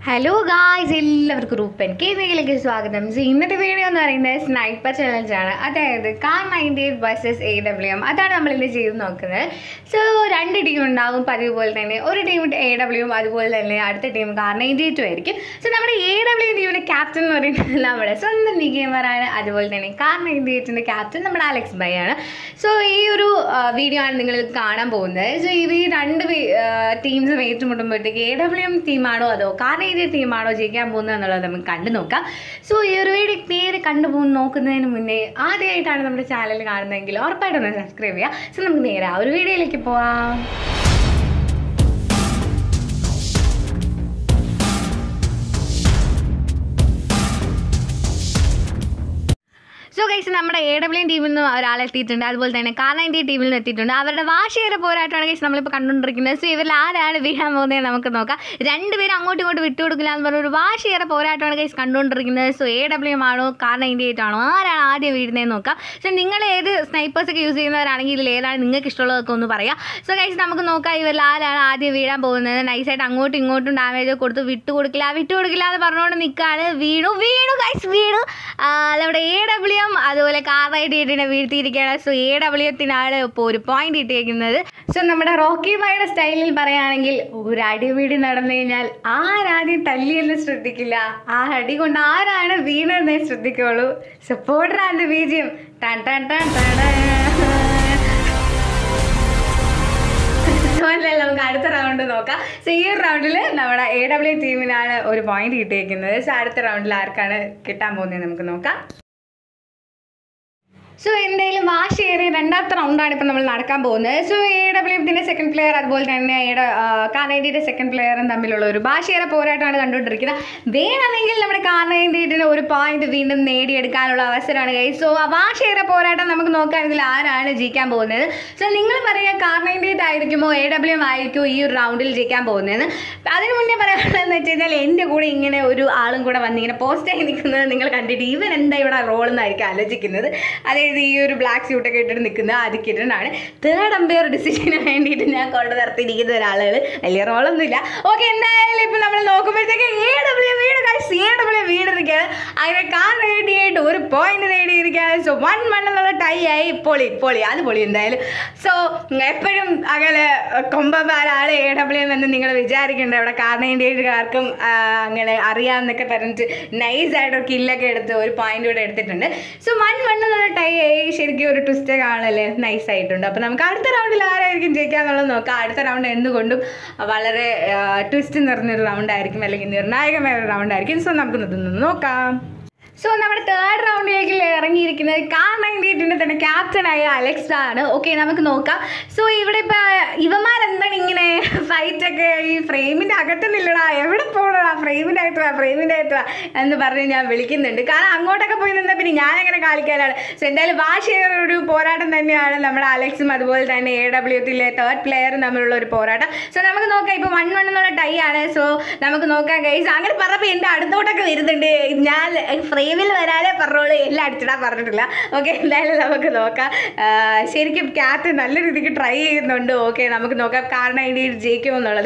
hello guys എല്ലാവർക്കും റൂപ്പൻ K വിയിലേക്ക് സ്വാഗതം so ഇന്നത്തെ വീഡിയോ എന്ന് പറയുന്നത് സ്നൈപ്പർ ചലഞ്ച് ആണ് അതായത് car ninety eight versus A W M അതാണ് നമ്മളിന്ന് ചെയ്ത് നോക്കുന്നത് സോ രണ്ട് ടീം ഉണ്ടാകും പതിവ് പോലെ തന്നെ ഒരു ടീം എ ഡബ്ല്യുവും അതുപോലെ തന്നെ അടുത്ത ടീം കാർ നയൻറ്റി എയ്റ്റും ആയിരിക്കും സോ നമ്മുടെ എ ഡബ്ല്യു ടീമിൻ്റെ ക്യാപ്റ്റൻ എന്ന് പറയുന്നത് നമ്മുടെ സ്വന്തം വിഗേമറാണ് അതുപോലെ തന്നെ കാർ നയൻറ്റി എയ്റ്റിൻ്റെ ക്യാപ്റ്റൻ നമ്മുടെ അലക്സ് ബൈ ആണ് സോ ഈ ഒരു വീഡിയോ ആണ് നിങ്ങൾ കാണാൻ പോകുന്നത് സോ ഈ രണ്ട് ടീംസ് ഏറ്റുമുട്ടുമ്പോഴത്തേക്ക് എ ഡബ്ല്യു എം ടീമാണോ അതോ കാർ ഏരിയ ടീമാണോ ജയിക്കാൻ പോകുന്നത് എന്നുള്ളത് നമുക്ക് കണ്ടു നോക്കാം സോ ഈ ഒരു വീഡിയോ പേര് കണ്ടുപോകുന്ന നോക്കുന്നതിന് മുന്നേ ആദ്യമായിട്ടാണ് നമ്മുടെ ചാനൽ കാണുന്നതെങ്കിൽ ഉറപ്പായിട്ടും ഒന്ന് സബ്സ്ക്രൈബ് ചെയ്യുക സോ നമുക്ക് നേരെ ആ ഒരു വീഡിയോയിലേക്ക് പോവാം സോ ഗൈസ് നമ്മുടെ എ ഡബ്ല്യു ടീമിൽ നിന്ന് ഒരാളെത്തിയിട്ടുണ്ട് അതുപോലെ തന്നെ കാർ നയൻറ്റി ടീമിൽ നിന്ന് എത്തിയിട്ടുണ്ട് അവരുടെ വാശിയേറെ പോരാട്ടമാണ് ഗൈസ് നമ്മളിപ്പോൾ കണ്ടുകൊണ്ടിരിക്കുന്നത് സോ ഇവരിൽ ആരാണ് വീഴാൻ പോകുന്നത് നമുക്ക് നോക്കാം രണ്ടുപേരും അങ്ങോട്ടും ഇങ്ങോട്ടും വിട്ടുകൊടുക്കില്ല എന്ന് പറഞ്ഞ ഒരു വാശിയേറെ പോരാട്ടമാണ് ഗൈസ് കണ്ടുകൊണ്ടിരിക്കുന്നത് സോ എ ഡബ്ല്യു ആണോ കാർ നയൻറ്റി എയ്റ്റ് ആണോ ആരാണ് ആദ്യം വീഴുന്നതെന്ന് നോക്കാം സോ നിങ്ങൾ ഏത് സ്നൈപ്പേഴ്സ് ഒക്കെ യൂസ് ചെയ്യുന്നവരാണെങ്കിൽ ഇതിൽ ഏതാണ് നിങ്ങൾക്ക് ഇഷ്ടമുള്ളതൊക്കെ ഒന്ന് പറയാം സോ ഗൈസ് നമുക്ക് നോക്കാം ഇവരിൽ ആരാണ് ആദ്യം വീഴാൻ പോകുന്നത് നൈസായിട്ട് അങ്ങോട്ടും ഇങ്ങോട്ടും ഡാമേജ് കൊടുത്ത് വിട്ടു കൊടുക്കില്ല വിട്ടു കൊടുക്കില്ല എന്ന് പറഞ്ഞുകൊണ്ട് നിൽക്കുകയാണ് വീണു വീണു ഗൈസ് വീണു ആ, നമ്മുടെ എ ഡബ്ല്യു എം അതുപോലെ കാർ ഐ ഡി എട്ടിനെ വീഴ്ത്തിയിരിക്കുകയാണ് സോ എ ഡബ്ല്യു എത്തിനാണ് ഇപ്പോൾ ഒരു പോയിന്റ് ഇട്ടിരിക്കുന്നത് സോ നമ്മുടെ റോക്കി ബൈയുടെ സ്റ്റൈലിൽ പറയുകയാണെങ്കിൽ ഒരു അടിപിടി നടന്നു കഴിഞ്ഞാൽ ആരാദ്യം തല്ലിയെന്ന് ശ്രദ്ധിക്കില്ല ആ അടി കൊണ്ട് ആരാണ് വീണതെന്നേ ശ്രദ്ധിക്കുള്ളൂ സപ്പോർട്ടറാണ് ബീജിയം ടൺ ടൺ ടൺ ടൺ അതുപോലെ നമുക്ക് അടുത്ത റൗണ്ട് നോക്കാം സോ ഈ ഒരു റൗണ്ടിൽ നമ്മുടെ എ ഡബ്ല്യു ടീമിനാണ് ഒരു പോയിന്റ് കിട്ടിയിരിക്കുന്നത് സോ അടുത്ത റൗണ്ടിൽ ആർക്കാണ് കിട്ടാൻ പോകുന്നത് നമുക്ക് നോക്കാം സോ എന്തായാലും വാശിയേറിയ രണ്ടാമത്തെ റൗണ്ടാണ് ഇപ്പോൾ നമ്മൾ നടക്കാൻ പോകുന്നത് സോ എ ഡബ്ല്യു എഫിൻ്റെ സെക്കൻഡ് പ്ലെയർ അതുപോലെ തന്നെ എയുടെ കാർണൈൻറ്റിയുടെ സെക്കൻഡ് പ്ലെയറും തമ്മിലുള്ള ഒരു ഭാഷയേറെ പോരാട്ടമാണ് കണ്ടുകൊണ്ടിരിക്കുന്നത് വേണമെങ്കിൽ നമ്മുടെ കാർണൈൻറ്റിയുടെ ഒരു പോയിന്റ് വീണ്ടും നേടിയെടുക്കാനുള്ള അവസരമാണ് കൈ സോ ആ ഭാഷയേറെ പോരാട്ടം നമുക്ക് നോക്കാം ഇതിൽ ആരാണ് ജയിക്കാൻ പോകുന്നത് സോ നിങ്ങൾ പറയുക കാർണൈൻറ്റിയേറ്റ് ആയിരിക്കുമോ എ ഡബ്ല്യു എം ആയിരിക്കുമോ ഈ ഒരു റൗണ്ടിൽ ജയിക്കാൻ പോകുന്നതെന്ന് അതിന് മുന്നേ പറയാനുള്ളതെന്ന് വെച്ച് കഴിഞ്ഞാൽ എൻ്റെ കൂടെ ഇങ്ങനെ ഒരു ആളും കൂടെ വന്ന് ഇങ്ങനെ പോസ്റ്റായി നിൽക്കുന്നത് നിങ്ങൾ കണ്ടിട്ട് ഇവൻ എന്താ ഇവിടെ റോൾ എന്നായിരിക്കും ആലോചിക്കുന്നത് അതായത് ഈ ഒരു ബ്ലാക്ക് സ്യൂട്ടൊക്കെ ഇട്ടിട്ട് നിൽക്കുന്ന ആദിക്കിരനാണ് തേർഡ് അമ്പയർ ഡിസിഷന് വേണ്ടിയിട്ട് ഞാൻ കൊണ്ട് നിർത്തിയിരിക്കുന്ന ഒരാളുകൾ വലിയ റോളൊന്നുമില്ല ഓക്കെ എന്തായാലും ഇപ്പം നമ്മൾ നോക്കുമ്പോഴത്തേക്ക് എ ഡബ്ല്യു വീട് സി എ ഡബ്ല്യു വീടിരിക്കുകയാണ് അങ്ങനെ കാർ നേടിയായിട്ട് ഒരു പോയിന്റ് നേടിയിരിക്കുകയാണ് സോ വൺ വൺ എന്നുള്ള ടൈ ആയി പൊളി പൊളി അത് പൊളി എന്തായാലും സോ എപ്പോഴും അങ്ങനെ കൊമ്പന്മാരാണ് എ ഡബ്ല്യു എം എന്ന് നിങ്ങൾ വിചാരിക്കേണ്ട ഇവിടെ കാർ നേടിയവർക്കും അങ്ങനെ അറിയാമെന്നൊക്കെ പറഞ്ഞിട്ട് നൈസായിട്ട് കില്ലൊക്കെ എടുത്ത് ഒരു പോയിന്റ് കൂടെ എടുത്തിട്ടുണ്ട് സോ വൺ വൺ എന്നുള്ള ടൈ ആയി ശരിക്കും ഒരു ട്വിസ്റ്റ് കാണല്ലേ നൈസ് ആയിട്ടുണ്ട് അപ്പോൾ നമുക്ക് അടുത്ത റൗണ്ടിൽ ആരായിരിക്കും ജയിക്കാന്നുള്ളത് നോക്കാം അടുത്ത റൗണ്ട് എന്തുകൊണ്ടും വളരെ ട്വിസ്റ്റ് നിറഞ്ഞൊരു റൗണ്ട് ആയിരിക്കും അല്ലെങ്കിൽ നിർണായകമായ ഒരു റൗണ്ട് ആയിരിക്കും സോ നമുക്ക് ഇതൊന്ന് നോക്കാം സോ നമ്മുടെ തേർഡ് റൗണ്ടിലേക്ക് ഇറങ്ങിയിരിക്കുന്നത് കാർ നയൻറ്റി എയ്റ്റിൻ്റെ തന്നെ ക്യാപ്റ്റനായ അലക്സ് ആണ് ഓക്കെ നമുക്ക് നോക്കാം സോ ഇവിടെ ഇപ്പോൾ ഇവന്മാരെന്താണ് ഇങ്ങനെ ഫൈറ്റൊക്കെ ഈ ഫ്രെയിമിൻ്റെ അകത്തുനിന്നില്ലടാ എവിടെ പോകണടാ ഫ്രെയിമിൻ്റെ അകത്ത് വാ ഫ്രെയിമിൻ്റെ അകത്ത് വാ എന്ന് പറഞ്ഞ് ഞാൻ വിളിക്കുന്നുണ്ട് കാരണം അങ്ങോട്ടൊക്കെ പോയി നിന്നാൽ പിന്നെ ഞാനെങ്ങനെ കളിക്കാനാണ് സോ എന്തായാലും വാശിയേറെ ഒരു പോരാട്ടം തന്നെയാണ് നമ്മുടെ അലക്സും അതുപോലെ തന്നെ എ ഡബ്ല്യു എത്തിലെ തേർഡ് പ്ലെയറും തമ്മിലുള്ള ഒരു പോരാട്ടം സോ നമുക്ക് നോക്കാം ഇപ്പോൾ വൺ വൺ എന്നുള്ള ടൈ ആണ് സോ നമുക്ക് നോക്കാം ഗൈസ് അങ്ങനെ പറഞ്ഞപ്പോൾ എൻ്റെ അടുത്തോട്ടൊക്കെ വരുന്നുണ്ട് ഞാൻ ഫ്രെയിമിൽ വരാനേ പറഞ്ഞോളൂ എല്ലാം അടിച്ചിടാൻ പറഞ്ഞിട്ടില്ല ഓക്കെ എന്തായാലും നമുക്ക് നോക്കാം ആ, ശരിക്കും ക്യാപ്റ്റൻ നല്ല രീതിക്ക് ട്രൈ ചെയ്യുന്നുണ്ട് ഓക്കെ നമുക്ക് നോക്കാം കാരണം ഇനി ജയിക്കുമോ എന്നുള്ളത്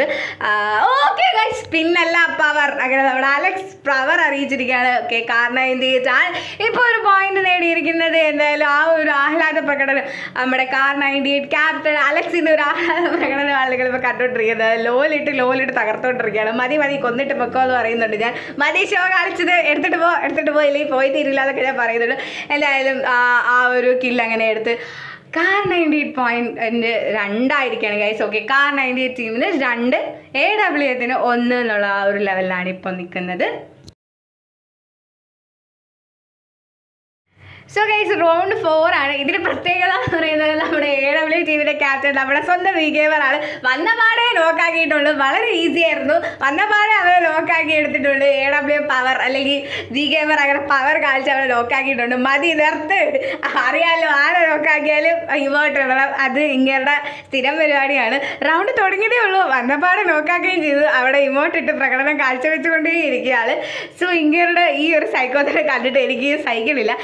ഓക്കെ ഗൈസ് പിന്നല്ല പവർ അങ്ങനെ നമ്മുടെ അലക്സ് പവർ അറിയിച്ചിരിക്കുകയാണ് ഓക്കെ കാരണം എന്ത് ചെയ്തിട്ടാണ് ഇപ്പോൾ ഒരു പോയിന്റ് നേടിയിരിക്കുന്നത് എന്തായാലും ആ ഒരു ആഹ്ലാദ പ്രകടനം നമ്മുടെ കാർ നയൻറ്റി എയ്റ്റ് ക്യാപ്റ്റൻ അലക്സിൻ്റെ ഒരു ആഹ്ലാദ പ്രകടനം ആളുകൾ ഇപ്പോൾ കണ്ടുകൊണ്ടിരിക്കുന്നത് ലോലിട്ട് ലോലിട്ട് തകർത്തോണ്ടിരിക്കുകയാണ് മതി മതി കൊന്നിട്ട് പൊക്കോ എന്ന് പറയുന്നുണ്ട് ഞാൻ മതി ഷോ കാണിച്ചത് എടുത്തിട്ട് പോ എടുത്തിട്ട് പോ ഇല്ലെങ്കിൽ പോയി തീരില്ല എന്നൊക്കെ ഞാൻ പറയുന്നുണ്ട് എന്തായാലും ആ ആ ഒരു കില്ല് അങ്ങനെ എടുത്ത് കാർ നയൻറ്റി എയ്റ്റ് പോയിന്റ് രണ്ടായിരിക്കുകയാണ് guys okay car ninety eight ടീമിന് രണ്ട് എ ഡബ്ല്യു എത്തിന് ഒന്ന് എന്നുള്ള ആ ഒരു ലെവലിലാണ് ഇപ്പോൾ നിൽക്കുന്നത് സോ ഗൈസ് റൗണ്ട് ഫോർ ആണ് ഇതിന് പ്രത്യേകത എന്ന് പറയുന്നത് നമ്മുടെ എ ഡബ്ല്യു ടീമിന്റെ ക്യാപ്റ്റൻ നമ്മുടെ സ്വന്തം വി ഗേമറാണ് വന്ന പാടെ ലോക്കാക്കിയിട്ടുണ്ട് വളരെ ഈസി ആയിരുന്നു വന്ന പാടെ അവരെ ലോക്കാക്കി എടുത്തിട്ടുണ്ട് എ ഡബ്ല്യു പവർ അല്ലെങ്കിൽ വി ഗേമർ അങ്ങനെ പവർ കാണിച്ച് അവരെ ലോക്കാക്കിയിട്ടുണ്ട് മതി നിർത്ത് അറിയാലോ ആരെ ലോക്കാക്കിയാലും ഇമോട്ട് ഇടണം അത് ഇങ്ങനെ സ്ഥിരം പരിപാടിയാണ് റൗണ്ട് തുടങ്ങിയതേ ഉള്ളൂ വന്നപാടെ ലോക്കാക്കുകയും ചെയ്തു അവിടെ ഇമോട്ട് ഇട്ട് പ്രകടനം കാഴ്ചവെച്ചുകൊണ്ടേ ഇരിക്കുകയാണ് സോ ഇങ്ങയുടെ ഈ ഒരു സൈക്കോത്തിനെ കണ്ടിട്ട് എനിക്ക് സഹിക്കണില്ല ഞാൻ ഏതായാലും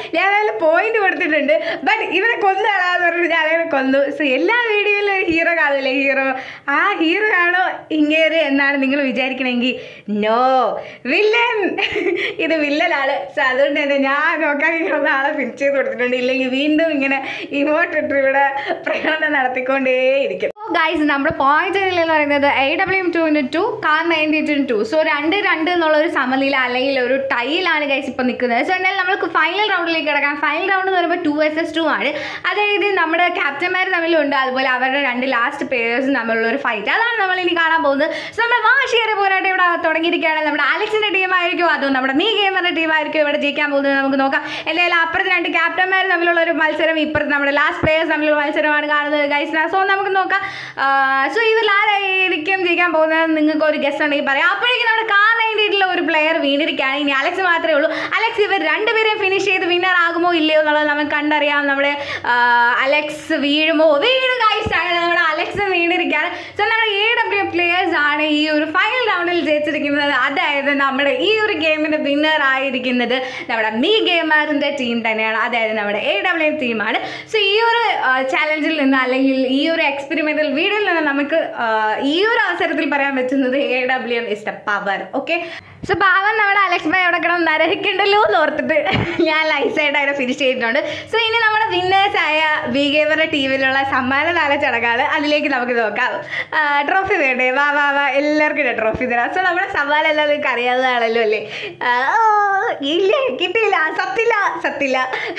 നല്ല പോയിന്റ് കൊടുത്തിട്ടുണ്ട് ബട്ട് ഇവനെ കൊന്നാളാന്ന് പറഞ്ഞിട്ട് ഞാൻ അങ്ങനെ കൊന്നു സോ എല്ലാ വീഡിയോയിലും ഒരു ഹീറോ കാണില്ലേ ഹീറോ ആ ഹീറോ ആണോ ഇങ്ങേര് എന്നാണ് നിങ്ങൾ വിചാരിക്കണമെങ്കിൽ നോ വില്ലൻ ഇത് വില്ലനാണ് സോ അതുകൊണ്ട് തന്നെ ഞാൻ നോക്കാൻ കിടന്ന ആളെ ഫിനിഷ് ചെയ്ത് കൊടുത്തിട്ടുണ്ട് ഇല്ലെങ്കിൽ വീണ്ടും ഇങ്ങനെ ഇമോട്ട് ഇട്ട് ഇവിടെ പ്രകടനം നടത്തിക്കൊണ്ടേയിരിക്കും ഗൈസ് നമ്മുടെ പോയിന്റ് എന്ന് പറയുന്നത് A W M two into two car ninety two two so രണ്ട് രണ്ട് എന്നുള്ള ഒരു സമനില അല്ലെങ്കിൽ ഒരു ടൈലാണ് ഗൈസ് ഇപ്പോൾ നിൽക്കുന്നത് സോ എന്നാൽ നമ്മൾക്ക് ഫൈനൽ റൗണ്ടിലേക്ക് കിടക്കാം ഫൈനൽ റൗണ്ട് എന്ന് പറയുമ്പോൾ ടു എസ് എസ് ടു ആണ് അതായത് നമ്മുടെ ക്യാപ്റ്റന്മാർ തമ്മിലുണ്ട് അതുപോലെ അവരുടെ രണ്ട് ലാസ്റ്റ് പേഴ്സും തമ്മിലുള്ള ഒരു ഫൈറ്റ് അതാണ് നമ്മൾ ഇനി കാണാൻ പോകുന്നത് സോ നമ്മൾ വാശിയേറെ പോരാട്ടം ഇവിടെ തുടങ്ങിയിരിക്കുകയാണ് നമ്മുടെ അലക്സിന്റെ ടീമായിരിക്കും അതും നമ്മുടെ മീ ഗെയിമറിന്റെ ടീമായിരിക്കും ഇവിടെ ജയിക്കാൻ പോകുന്നത് നമുക്ക് നോക്കാം എന്തായാലും അപ്പുറത്ത് രണ്ട് ക്യാപ്റ്റന്മാർ തമ്മിലുള്ള ഒരു മത്സരം ഇപ്പുറത്ത് നമ്മുടെ ലാസ്റ്റ് പ്ലേയേഴ്സ് തമ്മിലുള്ള മത്സരമാണ് കാണുന്നത് ഗൈസ് സോ നമുക്ക് നോക്കാം സോ ഇതിൽ ആരായിരിക്കും ജയിക്കാൻ പോകുന്നത് നിങ്ങൾക്ക് ഒരു ഗസ്റ്റ് ഉണ്ടെങ്കിൽ പറയാം അപ്പോഴേക്കും നമ്മുടെ കാർ നൈൻറ്റിയിലുള്ള ഒരു പ്ലെയർ വീണിരിക്കുകയാണ് ഇനി അലക്സ് മാത്രമേ ഉള്ളൂ അലക്സ് ഇവർ രണ്ടുപേരെയും ഫിനിഷ് ചെയ്ത് വിന്നർ ആകുമോ ഇല്ലയോ എന്നുള്ളത് നമുക്ക് കണ്ടറിയാം നമ്മുടെ ആ, അലക്സ് വീഴുമോ വീണ് ഗൈസ് ആണ് നമ്മുടെ അലക്സ് വീണിരിക്കുകയാണ് സോ നമ്മുടെ എ ഡബ്ല്യു പ്ലേയേഴ്സ് ആണ് ഈ ഒരു ഫൈനൽ റൗണ്ടിൽ ജയിച്ചിരിക്കുന്നത് അതായത് നമ്മുടെ ഈ ഒരു ഗെയിമിന്റെ വിന്നർ ആയിരിക്കുന്നത് നമ്മുടെ മീ ഗെയിമറിന്റെ ടീം തന്നെയാണ് അതായത് നമ്മുടെ എ ഡബ്ല്യു ടീമാണ് സോ ഈ ഒരു ചാലഞ്ചിൽ നിന്ന് അല്ലെങ്കിൽ ഈ ഒരു എക്സ്പെരിമെന്റൽ വീഡിയോയിൽ നിന്ന് നമുക്ക് ആ, ഈ ഒരു അവസരത്തിൽ പറയാൻ പറ്റുന്നത് A W M is the power okay so പാവൻ നമ്മുടെ അലക്സ് ഭായ് അവിടെ കിടന്ന് നരഹിക്കണ്ടല്ലോ എന്ന് ഓർത്തിട്ട് ഞാൻ ലൈസായിട്ട് അവിടെ ഫിനിഷ് ചെയ്തിട്ടുണ്ട് സോ ഇനി നമ്മുടെ വിന്നേഴ്സ് ആയ വി ഗേവറുടെ ടീമിലുള്ള സമ്മാനദാന ചടങ്ങാണ് അതിലേക്ക് നമുക്ക് നോക്കാം ട്രോഫി വേണ്ടേ വാ വാ വാ എല്ലാവർക്കും ഇല്ല ട്രോഫി തരാം സോ നമ്മുടെ സമ്മാനം എല്ലാം നിങ്ങൾക്ക് അറിയാവുന്നതാണല്ലോ അല്ലേ ആ, ഓ, ഇല്ല കിട്ടിയില്ല സത്തില്ല സത്തില്ല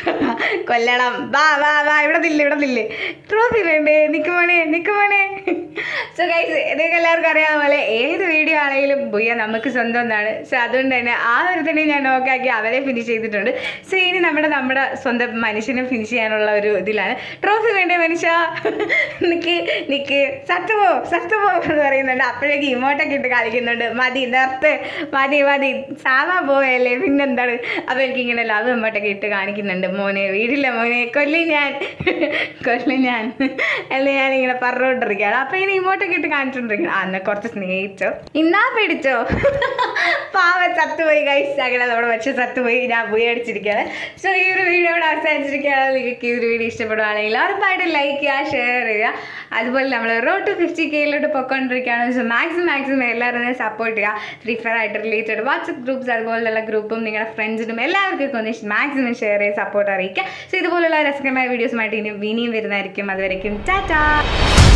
കൊല്ലണം വാ വാ വാ ഇവിടെ നില്ല ഇവിടെ നില്ലേ ട്രോഫി വേണ്ടേ നിക്കുമോനെ നിക്കുമോനെ സോ ഗൈസ് നിങ്ങൾക്ക് എല്ലാവർക്കും അറിയാവുന്ന പോലെ ഏത് വീഡിയോ ആണെങ്കിലും ബുയ്യ നമുക്ക് സ്വന്തം എന്നാണ് സോ അതുകൊണ്ട് തന്നെ ആ ഒരു തന്നെ ഞാൻ നോക്കാക്കി അവരെ ഫിനിഷ് ചെയ്തിട്ടുണ്ട് സോ ഇനി നമ്മുടെ നമ്മുടെ സ്വന്തം മനുഷ്യനെ ഫിനിഷ് ചെയ്യാനുള്ള ഒരു ഇതിലാണ് ട്രോഫി വേണ്ടേ മനുഷ്യ നിക്ക് നിക്ക് സത്തുപോ സത്തുപോ എന്ന് പറയുന്നുണ്ട് അപ്പോഴേക്ക് ഇമോട്ടൊക്കെ ഇട്ട് കളിക്കുന്നുണ്ട് മതി നിർത്ത് മതി മതി സാധാ പോയല്ലേ പിന്നെന്താണ് അപ്പോൾ എനിക്ക് ഇങ്ങനെ ലവ് ഇമോട്ടൊക്കെ ഇട്ട് കാണിക്കുന്നുണ്ട് മോനെ വീടില്ല മോനെ കൊല്ലി ഞാൻ കൊല്ലി ഞാൻ എന്ന് ഞാനിങ്ങനെ പറഞ്ഞുകൊണ്ടിരിക്കുകയാണ് അപ്പോൾ ഇങ്ങനെ ഇമോട്ടൊക്കെ ഇട്ട് കാണിച്ചുകൊണ്ടിരിക്കണം അന്ന് കുറച്ച് സ്നേഹിച്ചോ ഇന്നാ പിടിച്ചോ പാവ ചത്തുപോയി കഴിച്ച് അങ്ങനെ നമ്മുടെ പക്ഷെ ചത്തുപോയി ഞാൻ പോയി അടിച്ചിരിക്കുകയാണ് സോ ഈ ഒരു വീഡിയോ ഇവിടെ അവസാനിച്ചിരിക്കുകയാണ് നിങ്ങൾക്ക് ഈ ഒരു വീഡിയോ ഇഷ്ടപ്പെടുവാണെങ്കിൽ ഉറപ്പായിട്ടും ലൈക്ക് ചെയ്യുക ഷെയർ ചെയ്യുക അതുപോലെ നമ്മൾ റോഡ് ടു ഫിഫ്റ്റി കെയിലോട്ട് പൊയ്ക്കൊണ്ടിരിക്കുകയാണ് സോ മാക്സിമം മാക്സിമം എല്ലാവരും സപ്പോർട്ട് ചെയ്യുക ഫ്രീ ഫയർ ആയിട്ട് റിലേറ്റഡ് വാട്സപ്പ് ഗ്രൂപ്പ്സ് അതുപോലുള്ള ഗ്രൂപ്പും നിങ്ങളുടെ ഫ്രണ്ട്സിനും എല്ലാവർക്കും ഒന്ന് മാക്സിമം ഷെയർ ചെയ്ത് സപ്പോർട്ട് അറിയിക്കുക സോ ഇതുപോലുള്ള രസകരമായ വീഡിയോസുമായിട്ട് ഇനി ഇനിയും വരുന്നതായിരിക്കും അതുവരയ്ക്കും ടാറ്റാ